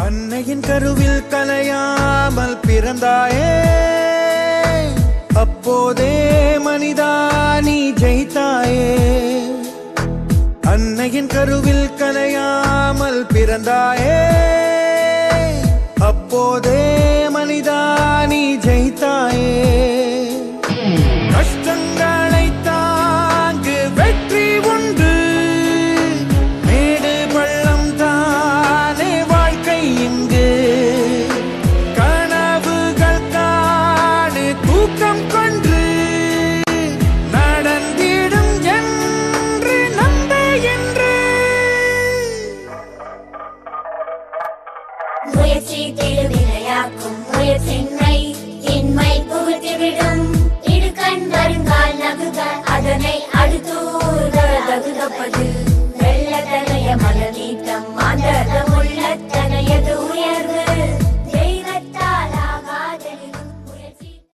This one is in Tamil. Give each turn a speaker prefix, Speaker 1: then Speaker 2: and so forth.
Speaker 1: அன்னையின் கருவில் கலையாமல் பிறந்தாயே அப்போதே மனிதா நீ ஜெயித்தாயே அன்னையின் கருவில் கலையாமல் பிறந்தாயே அப்போதே மனிதா நீ ஜெயித்தாயே கஷ்டங்களை தாங்கு வெற்றி உண்டு மேடு பள்ளம் தானே வாழ்க்கை இங்கு கனவுகள் காடு தூக்கம் கொன்று நடந்திடும் என்று நம்ப என்று
Speaker 2: முயற்சி திருவினையாக்கும் முயற்சின்மை இன்மை புகுத்திவிடும் இடுக்கண் வருங்கால் நகுக அதனை அடுத்தூர தகுதப்பது